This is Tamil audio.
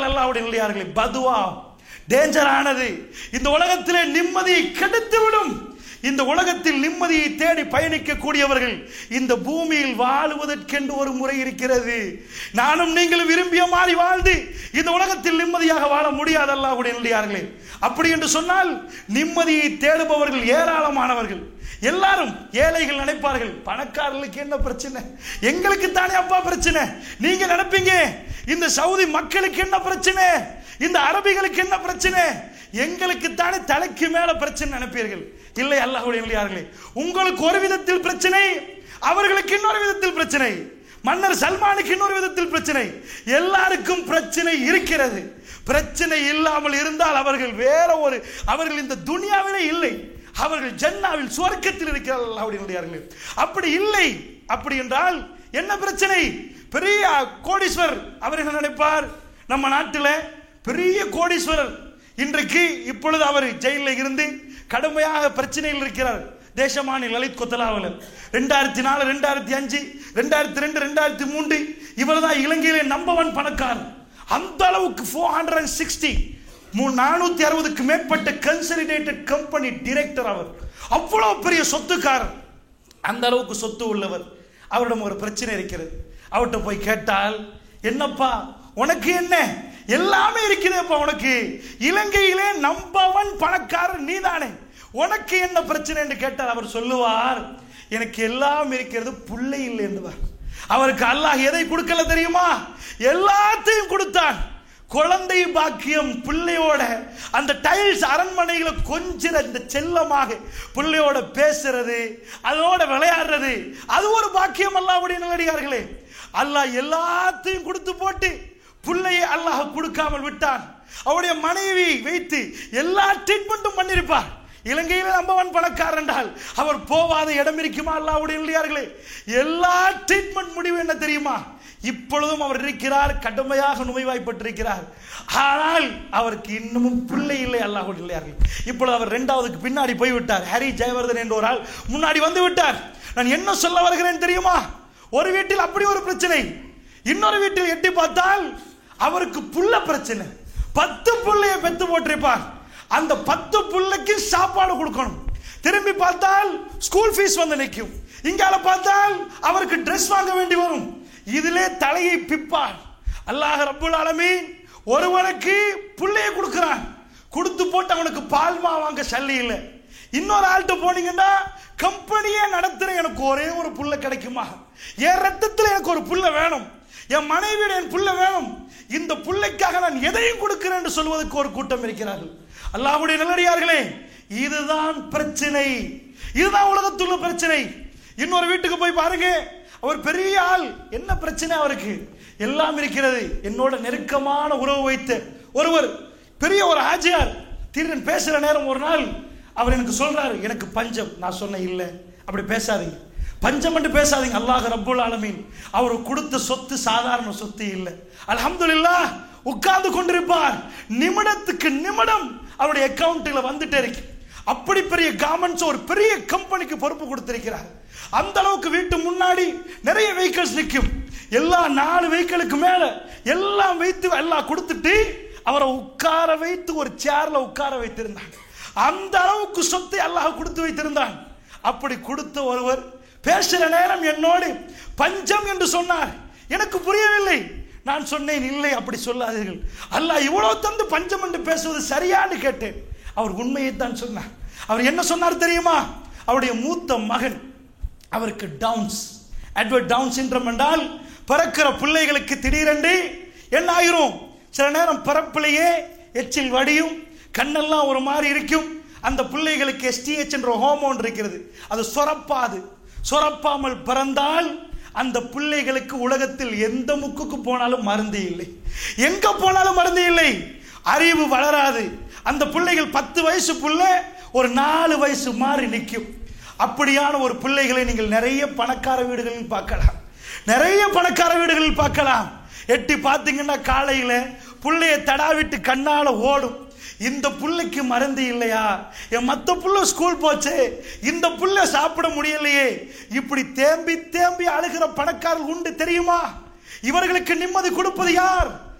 சொன்னார்கள் அல்லாஹ்வுடைய நல்லடியார்களே பதுவா டேஞ்சரானது இந்த உலகத்திலே நிம்மதியை கெடுத்து விடும் இந்த உலகத்தில் நிம்மதியை தேடி பயணிக்கக்கூடியவர்கள் இந்த பூமியில் வாழுவதற்கென்று ஒரு முறை இருக்கிறது நானும் நீங்கள் விரும்பிய மாதிரி வாழ்ந்து இந்த உலகத்தில் நிம்மதியாக வாழ முடியாது அல்லாஹ்வுடைய நல்லடியார்களே அப்படி என்று சொன்னால் நிம்மதியை தேடுபவர்கள் ஏராளமானவர்கள் எல்லாரும் ஏழைகள் நினைப்பார்கள் பணக்காரர்களுக்கு என்ன பிரச்சனை எங்களுக்கு தானே அப்பா பிரச்சனை நீங்க நினைப்பீங்க இந்த சவுதி மக்களுக்கு என்ன பிரச்சனை இந்த அரபிகளுக்கு என்ன பிரச்சனை எங்களுக்கு தானே தலைக்கு மேல பிரச்சனை நினைப்பீர்கள் இல்லை அல்லாஹ்வுடைய நல்லடியார்களே உங்களுக்கு ஒரு விதத்தில் பிரச்சனை அவர்களுக்கு இன்னொரு விதத்தில் பிரச்சனை மன்னர் சல்மானுக்கு இன்னொரு விதத்தில் பிரச்சனை எல்லாருக்கும் பிரச்சனை இருக்கிறது பிரச்சனை இல்லாமல் இருந்தால் அவர்கள் வேற ஒரு அவர்கள் இந்த துனியாவிலே இல்லை அவர்கள் ஜன்னாவில் சுவர்க்கத்தில் இருக்கிறார்கள் அல்லாஹ்வுடைய நல்லடியார்களே அப்படி இல்லை அப்படி என்றால் என்ன பிரச்சனை பெரிய கோடீஸ்வரர் அவர் என்ன நினைப்பார் நம்ம நாட்டில் பெரிய கோடீஸ்வரர் இன்றைக்கு இப்பொழுது அவர் ஜெயிலில் இருந்து கடுமையாக பிரச்சனையில் இருக்கிறார் தேசமானி லலித் கொத்தலாவில் ரெண்டாயிரத்தி நாலு ரெண்டாயிரத்தி அஞ்சு ரெண்டாயிரத்தி ரெண்டு ரெண்டாயிரத்தி மூன்று இவர் தான் இலங்கையிலே நம்பர் ஒன் பணக்காரர் அந்த அளவுக்கு ஃபோர் ஹண்ட்ரட் அண்ட் சிக்ஸ்டி நானூத்தி அறுபதுக்கு மேற்பட்ட கன்சலிடேட்டட் கம்பெனி டிரெக்டர் அவர் அவ்வளவு பெரிய சொத்துக்காரர் அந்த அளவுக்கு சொத்து உள்ளவர் அவரிடம் ஒரு பிரச்சனை இருக்கிறது அவர்கிட்ட போய் கேட்டால் என்னப்பா உனக்கு என்ன எல்லாமே இருக்குதேப்பா உனக்கு இலங்கையிலே நம்பவன் பணக்காரர் நீதானே உனக்கு என்ன பிரச்சனை என்று கேட்டால் அவர் சொல்லுவார் எனக்கு எல்லாம் இருக்கிறது புள்ளை இல்லை என்றுவார் அவருக்கு அல்லாஹ் எதை கொடுக்கல தெரியுமா எல்லாத்தையும் கொடுத்தான் குழந்தை பாக்கியம் பிள்ளையோட அந்த டைல்ஸ் அரண்மனையில கொஞ்சம் இந்த செல்லமாக பிள்ளையோட பேசுறது அதோட விளையாடுறது அது ஒரு பாக்கியம் அல்லாஹ்வுடைய நல்லடியார்களே அல்லாஹ் எல்லாத்தையும் கொடுத்து போட்டு பிள்ளையை அல்லாஹ் கொடுக்காமல் விட்டான் அவருடைய மனைவி வைத்து எல்லா ட்ரீட்மெண்ட்டும் பண்ணியிருப்பார் இலங்கையில் நம்பவன் பணக்காரர் என்றால் அவர் போவாத இடம் இருக்குமா அல்லாவுடைய இல்லையார்களே எல்லா ட்ரீட்மெண்ட் முடிவு என்ன தெரியுமா இப்பொழுதும் அவர் இருக்கிறார் கடுமையாக நோய்வாய்ப்பட்டிருக்கிறார் ஆனால் அவருக்கு இன்னமும் பிள்ளை இல்லை அல்லாஹுடைய இல்லையார்கள் இப்பொழுது அவர் இரண்டாவதுக்கு பின்னாடி போய்விட்டார் ஹரி ஜெயவர்தன் என்ற ஒரு ஆள் முன்னாடி வந்து விட்டார் நான் என்ன சொல்ல வருகிறேன் தெரியுமா ஒரு வீட்டில் அப்படி ஒரு பிரச்சனை இன்னொரு வீட்டில் எட்டி பார்த்தால் அவருக்கு புள்ள பிரச்சனை பத்து புள்ளைய பெத்து போட்டிருப்பார் அந்த பத்து புள்ளைக்கு சாப்பாடு கொடுக்கணும் திரும்பி பார்த்தால் ஸ்கூல் ஃபீஸ் வந்து நிற்கும் இங்கால பார்த்தால் அவருக்கு Dress வாங்க வேண்டி வரும் இதிலே தலையை பிப்பார் அல்லாஹ் ரப்புல் ஆலமீன் ஒருவனுக்கு புள்ளைய கொடுக்கிறான் கொடுத்து போட்டு அவனுக்கு பால்மா வாங்க சல்லி இல்லை இன்னொரு ஆள்கிட்ட போனீங்கன்னா கம்பெனியே நடத்துற எனக்கு ஒரே ஒரு புள்ள கிடைக்குமா என் ரத்தத்தில் எனக்கு ஒரு புள்ள வேணும் என் மனைவியோட என் புள்ள வேணும் இந்த புள்ளைக்காக நான் எதையும் கொடுக்கிறேன் என்று சொல்வதற்கு ஒரு கூட்டம் இருக்கிறார்கள் அல்லாஹ்வுடைய நல்லடியார்களே இதுதான் பிரச்சனை இதுதான் உலகத்துள்ள பிரச்சனை இன்னொரு வீட்டுக்கு போய் பாருங்க அவர் பெரிய ஆள் என்ன பிரச்சனை அவருக்கு எல்லாம் இருக்கிறது என்னோட நெருக்கமான உறவு வைத்த ஒருவர் பெரிய ஒரு ஆஜியார் தீரன் பேசுற நேரம் ஒரு நாள் அவர் எனக்கு சொல்றாரு எனக்கு பஞ்சம் நான் சொன்னேன் இல்லை அப்படி பேசாதீங்க பஞ்சம் என்று பேசாதீங்க அல்லாஹ் ரப்புல் ஆலமீன் அவர் கொடுத்த சொத்து சாதாரண சொத்து இல்லை அல்ஹம்துலில்லாஹ் உட்கார்ந்து கொண்டிருப்பார் நிமிடத்துக்கு நிமிடம் அவருடைய அக்கவுண்ட்ல வந்துட்டே இருக்கு அப்படி பெரிய கார்மெண்ட்ஸ் ஒரு பெரிய கம்பெனிக்கு பொறுப்பு கொடுத்திருக்கிறார் அந்த அளவுக்கு வீட்டு முன்னாடி நிறைய வெஹிக்கிள்ஸ் நிற்கும் எல்லா நாலு வெஹிக்கிளுக்கு மேல எல்லாம் வைத்து எல்லாம் கொடுத்துட்டு அவரை உட்கார வைத்து ஒரு சேர்ல உட்கார வைத்திருந்தாங்க அந்த அளவுக்கு சொத்தை அல்லாஹ் கொடுத்து வைத்திருந்தான் அப்படி கொடுத்த ஒருவர் பேசுற நேரம் என்னோடு பஞ்சம் என்று சொன்னார் எனக்கு புரியவில்லை நான் சொன்னேன் இல்லை அப்படி சொல்லாதீர்கள் அல்லாஹ் இவ்வளவு தந்து பஞ்சம் என்று பேசுவது சரியான்னு கேட்டேன் அவர் உண்மையை தான் சொன்னார் அவர் என்ன சொன்னார் தெரியுமா அவருடைய மூத்த மகன் அவருக்கு டவுன்ஸ் அட்வர்ட் டவுன் சின்ரம் என்றால் பிறக்கிற பிள்ளைகளுக்கு திடீரென்று என்ன ஆயிரும் சில நேரம் பிறப்பிலேயே எச்சில் வடியும் கண்ணெல்லாம் ஒரு மாதிரி இருக்கும் அந்த பிள்ளைகளுக்கு எஸ்டிஹெச் என்ற ஹோமோன் இருக்கிறது அது சொரப்பாது சொரப்பாமல் பிறந்தால் அந்த பிள்ளைகளுக்கு உலகத்தில் எந்த முக்குக்கு போனாலும் மருந்து இல்லை எங்க போனாலும் மருந்து இல்லை அறிவு வளராது அந்த பிள்ளைகள் பத்து வயசு புள்ள ஒரு நாலு வயசு மாறி நிற்கும் அப்படியான ஒரு பிள்ளைகளை நீங்கள் நிறைய பணக்கார வீடுகளில் பார்க்கலாம் நிறைய பணக்கார வீடுகளில் பார்க்கலாம் எட்டி பார்த்தீங்கன்னா காலையில புள்ளைய தடாவிட்டு கண்ணால ஓடும் இந்த புள்ளைக்கு மருந்து இல்லையா என் மத்த புள்ள ஸ்கூல் போச்சே இந்த புள்ள சாப்பிட முடியலையே இப்படி தேம்பி தேம்பி அழுகிற பணக்காரர்கள் உண்டு தெரியுமா இவர்களுக்கு நிம்மதி கொடுப்பது யார்